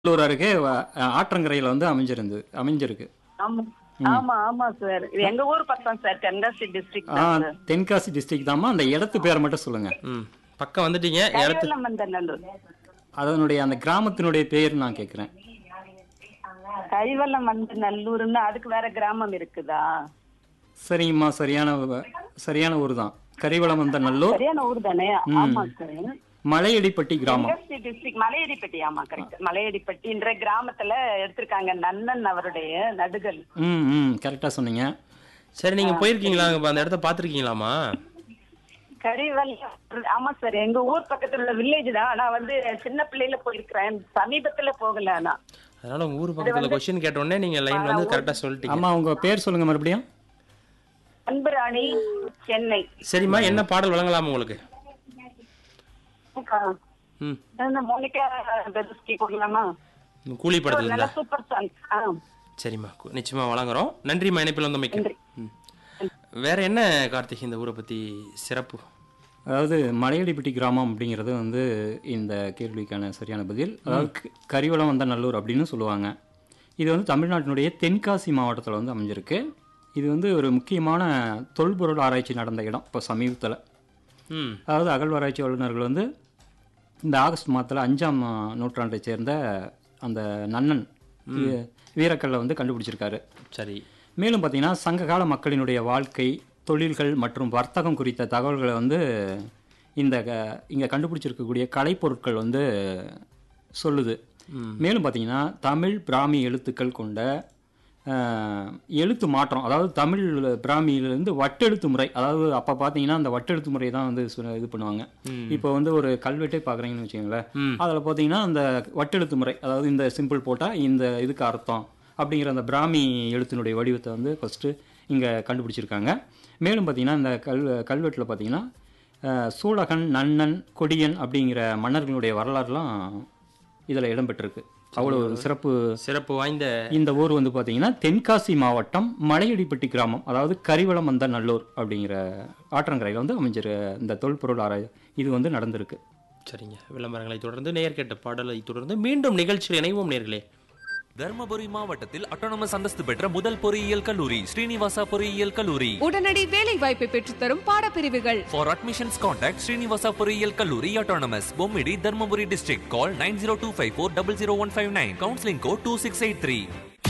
நல்லூர் அருகே வ- ஆற்றங்கரையில் வந்து அமைஞ்சிருந்து அமைஞ்சிருக்கு ஆமா ஆமா ஆமா சார் இது எங்க ஊர் பக்கம் சார் தென்காசி டிஸ்ட்ரிக்ட் ஆ தென்காசி டிஸ்ட்ரிக்ட் தாம்மா அந்த இடத்து பேரை மட்டும் சொல்லுங்க ம் பக்கம் வந்துட்டீங்க இடத்து கரிவல்லமந்தநல்லூர் அதனுடைய அந்த கிராமத்தினுடைய பேர் நான் கேட்குறேன் கரிவல்லம் வந்து நல்லூர்னு அதுக்கு வேற கிராமம் இருக்குதா சரிங்கம்மா சரியான வ- சரியான ஊர் தான் கரிவளம் வந்த நல்லூர் சரியான ஊர் தானே ஆமா சார் மலையடிப்பட்டி கிராமம் தென்காசி டிஸ்ட்ரிக்ட் மலையடிப்பட்டி ஆமா கரெக்ட் மலையடிப்பட்டின்ற கிராமத்துல எடுத்திருக்காங்க நன்னன் அவருடைய நடுகள் ம் ம் கரெக்டாக சொன்னீங்க சரி நீங்க போயிருக்கீங்களா அங்க அந்த இடத்த பாத்திருக்கீங்களாமா கரிவல்லம் ஆமா சார் எங்க ஊர் பக்கத்துல உள்ள வில்லேஜ் தான் ஆனா வந்து சின்ன பிள்ளையில போயிருக்கிறேன் சமீபத்துல போகல ஆனா அதனால உங்க ஊர் பக்கத்துல கொஸ்டின் கேட்ட உடனே நீங்க லைன்ல வந்து கரெக்டா சொல்லிட்டீங்க அம்மா உங்கள் பேர் சொல்லுங்க மறுபடியும் அன்புராணி சென்னை சரிம்மா என்ன பாடல் வழங்கலாம் உங்களுக்கு ம் இந்த மோனிகா பெருஸ்கி கொடுக்கலாமா கூலி படத்துல நல்ல இருந்தா சூப்பர் சாங் ஆ சரிம்மா கு- நிச்சயமா வழங்குறோம் நன்றிம்மா இணைப்பில் வந்தமைக்கு ம். வேற என்ன கார்த்திக் இந்த ஊரை பத்தி சிறப்பு அதாவது மலையடிப்பட்டி கிராமம் அப்படிங்கிறது வந்து இந்த கேள்விக்கான சரியான பதில் அதாவது க- கரிவளம் வந்த நல்லூர் அப்படின்னு சொல்லுவாங்க இது வந்து தமிழ்நாட்டினுடைய தென்காசி மாவட்டத்தில் வந்து அமைஞ்சிருக்கு இது வந்து ஒரு முக்கியமான தொல்பொருள் ஆராய்ச்சி நடந்த இடம் இப்போ சமீபத்தில் ம் அதாவது அகழ்வாராய்ச்சி வல்லுநர்கள் வந்து இந்த ஆகஸ்ட் மாதத்தில் அஞ்சாம் நூற்றாண்டை சேர்ந்த அந்த நன்னன் வீ- வீரக்கல்லை வந்து கண்டுபிடிச்சிருக்காரு சரி மேலும் பார்த்தீங்கன்னா சங்ககால மக்களினுடைய வாழ்க்கை தொழில்கள் மற்றும் வர்த்தகம் குறித்த தகவல்களை வந்து இந்த க- இங்க கண்டுபிடிச்சிருக்கக்கூடிய கலைப்பொருட்கள் வந்து சொல்லுது மேலும் பார்த்தீங்கன்னா தமிழ் பிராமி எழுத்துக்கள் கொண்ட அஹ், எழுத்து மாற்றம் அதாவது தமிழ் பிராமியிலிருந்து வட்டெழுத்து முறை அதாவது அப்போ பார்த்தீங்கன்னா அந்த வட்டெழுத்து முறை தான் வந்து சு- இது பண்ணுவாங்க இப்போ வந்து ஒரு கல்வெட்டே பார்க்குறீங்கன்னு வச்சுக்கோங்களேன் அதில் பார்த்தீங்கன்னா அந்த வட்டெழுத்து முறை அதாவது இந்த சிம்பிள் போட்டால் இந்த இதுக்கு அர்த்தம் அப்படிங்கிற அந்த பிராமி எழுத்தினுடைய வடிவத்தை வந்து ஃபஸ்ட்டு இங்கே கண்டுபிடிச்சிருக்காங்க மேலும் பார்த்தீங்கன்னா இந்த கல் கல்வெட்டில் பார்த்தீங்கன்னா அஹ், சூலகன் நன்னன் கொடியன் அப்படிங்கிற மன்னர்களுடைய வரலாறுலாம் இதில் இடம்பெற்றிருக்கு அவ்வளோ ஒரு சிறப்பு சிறப்பு வாய்ந்த இந்த ஊர் வந்து பார்த்தீங்கன்னா தென்காசி மாவட்டம் மலையடிப்பட்டி கிராமம் அதாவது கரிவளம் வந்த நல்லூர் அப்படிங்கிற ஆற்றங்கரையில் வந்து அமைஞ்சிரு இந்த தொல்பொருள் ஆராய் இது வந்து நடந்திருக்கு சரிங்க விளம்பரங்களை தொடர்ந்து நேயர் கேட்ட பாடலை தொடர்ந்து மீண்டும் நிகழ்ச்சியில் இணைவோம் நேர்களே தர்மபுரி மாவட்டத்தில் அட்டானமஸ் அந்தஸ்து பெற்ற முதல் பொறியியல் கல்லூரி ஸ்ரீனிவாசா பொறியியல் கல்லூரி உடனடி வேலை வாய்ப்பை பெற்றுத்தரும் பாடப்பிரிவுகள் For admissions contact ஸ்ரீனிவாசா பொறியியல் கல்லூரி autonomous Bommidi Dharmapuri district call nine zero two five four double zero one five nine counselling code two six eight three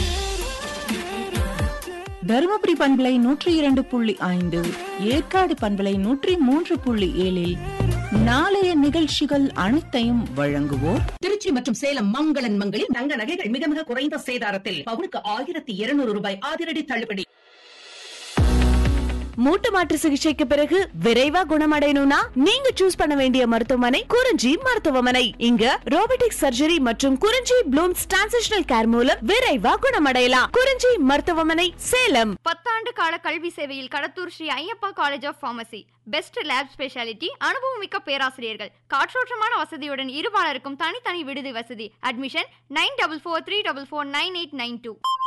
Dharmapuri பண்பலை நூற்றி இரண்டு புள்ளி ஐந்து ஏற்காடு பண்பலை நூற்றி மூன்று புள்ளி ஏழில் நாளைய நிகழ்ச்சிகள் அனைத்தையும் வழங்குவோர் திருச்சி மற்றும் சேலம் மங்களன் மங்களில் தங்க நகைகள் மிக மிக குறைந்த சேதாரத்தில் பவுனுக்கு ஆயிரத்தி இருநூறு ரூபாய் அதிரடி தள்ளுபடி மூட்டு மாற்று சிகிச்சைக்கு பிறகு விரைவா குணமடையணும்னா நீங்க சூஸ் பண்ண வேண்டிய மருத்துவமனை குறிஞ்சி மருத்துவமனை இங்க ரோபோட்டிக் சர்ஜரி மற்றும் குறிஞ்சி ப்ளூம்ஸ் டிரான்சிஷனல் கேர் மூலம் விரைவா குணமடையலாம் குறிஞ்சி மருத்துவமனை சேலம் பத்தாண்டு கால கல்வி சேவையில் Kadathur Sri Ayyappa college of pharmacy best lab speciality அனுபவமிக்க பேராசிரியர்கள் காற்றோட்டமான வசதியுடன் இருபாலருக்கும் தனித்தனி விடுதி வசதி admission nine double four three double four nine eight nine two